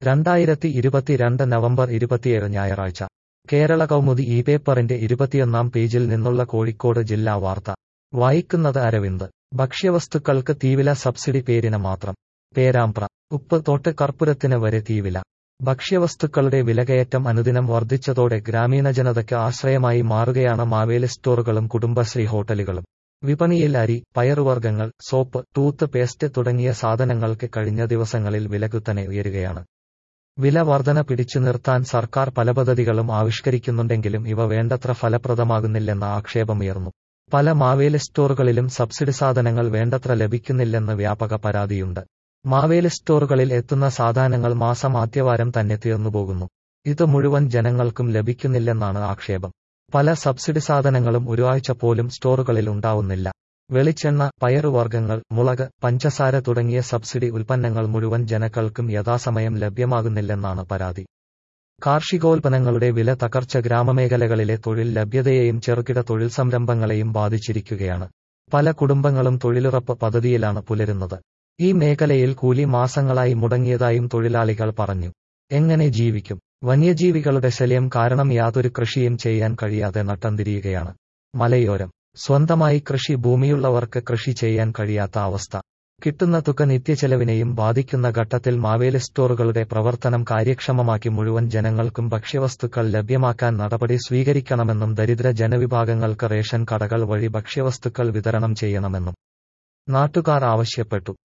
രണ്ടായിരത്തി ഇരുപത്തിരണ്ട് നവംബർ ഇരുപത്തിയേഴ് ഞായറാഴ്ച കേരള കൗമുദി ഈ പേപ്പറിന്റെ ഇരുപത്തിയൊന്നാം പേജിൽ നിന്നുള്ള കോഴിക്കോട് ജില്ലാ വാർത്ത വായിക്കുന്നത് അരവിന്ദ് ഭക്ഷ്യവസ്തുക്കൾക്ക് തീവില സബ്സിഡി പേരിന് മാത്രം പേരാമ്പ്ര ഉപ്പ് തോട്ട് കർപ്പൂരത്തിന് വരെ തീവില ഭക്ഷ്യവസ്തുക്കളുടെ വിലകയറ്റം അനുദിനം വർദ്ധിച്ചതോടെ ഗ്രാമീണ ജനതയ്ക്ക് ആശ്രയമായി മാറുകയാണ് മാവേലി സ്റ്റോറുകളും കുടുംബശ്രീ ഹോട്ടലുകളും വിപണിയിൽ അരി പയറുവർഗ്ഗങ്ങൾ സോപ്പ് ടൂത്ത് പേസ്റ്റ് തുടങ്ങിയ സാധനങ്ങൾക്ക് കഴിഞ്ഞ ദിവസങ്ങളിൽ വിലകുത്തനെ ഉയരുകയാണ് വില വർധന പിടിച്ചു നിർത്താൻ സർക്കാർ പല പദ്ധതികളും ആവിഷ്കരിക്കുന്നുണ്ടെങ്കിലും ഇവ വേണ്ടത്ര ഫലപ്രദമാകുന്നില്ലെന്ന ആക്ഷേപമുയർന്നു പല മാവേലി സ്റ്റോറുകളിലും സബ്സിഡി സാധനങ്ങൾ വേണ്ടത്ര ലഭിക്കുന്നില്ലെന്ന് വ്യാപക പരാതിയുണ്ട് മാവേലി സ്റ്റോറുകളിൽ എത്തുന്ന സാധനങ്ങൾ മാസം ആദ്യവാരം തന്നെ തീർന്നുപോകുന്നു ഇത് മുഴുവൻ ജനങ്ങൾക്കും ലഭിക്കുന്നില്ലെന്നാണ് ആക്ഷേപം പല സബ്സിഡി സാധനങ്ങളും ഒരു ആഴ്ച പോലും സ്റ്റോറുകളിൽ ഉണ്ടാവുന്നില്ല വെളിച്ചെണ്ണ പയറുവർഗ്ഗങ്ങൾ മുളക് പഞ്ചസാര തുടങ്ങിയ സബ്സിഡി ഉൽപ്പന്നങ്ങൾ മുഴുവൻ ജനങ്ങൾക്കും യഥാസമയം ലഭ്യമാകുന്നില്ലെന്നാണ് പരാതി കാർഷികോൽപ്പന്നങ്ങളുടെ വില തകർച്ച ഗ്രാമമേഖലകളിലെ തൊഴിൽ ലഭ്യതയെയും ചെറുകിട തൊഴിൽ സംരംഭങ്ങളെയും ബാധിച്ചിരിക്കുകയാണ് പല കുടുംബങ്ങളും തൊഴിലുറപ്പ് പദ്ധതിയിലാണ് പുലരുന്നത് ഈ മേഖലയിൽ കൂലി മാസങ്ങളായി മുടങ്ങിയതായും തൊഴിലാളികൾ പറഞ്ഞു എങ്ങനെ ജീവിക്കും വന്യജീവികളുടെ ശല്യം കാരണം യാതൊരു കൃഷിയും ചെയ്യാൻ കഴിയാതെ നട്ടംതിരിയുകയാണ് മലയോരം സ്വന്തമായി കൃഷി ഭൂമിയുള്ളവർക്ക് കൃഷി ചെയ്യാൻ കഴിയാത്ത അവസ്ഥ കിട്ടുന്ന തുക നിത്യചെലവിനെയും ബാധിക്കുന്ന ഘട്ടത്തിൽ മാവേലി സ്റ്റോറുകളുടെ പ്രവർത്തനം കാര്യക്ഷമമാക്കി മുഴുവൻ ജനങ്ങൾക്കും ഭക്ഷ്യവസ്തുക്കൾ ലഭ്യമാക്കാൻ നടപടി സ്വീകരിക്കണമെന്നും ദരിദ്ര ജനവിഭാഗങ്ങൾക്ക് റേഷൻ കടകൾ വഴി ഭക്ഷ്യവസ്തുക്കൾ വിതരണം ചെയ്യണമെന്നും നാട്ടുകാർ ആവശ്യപ്പെട്ടു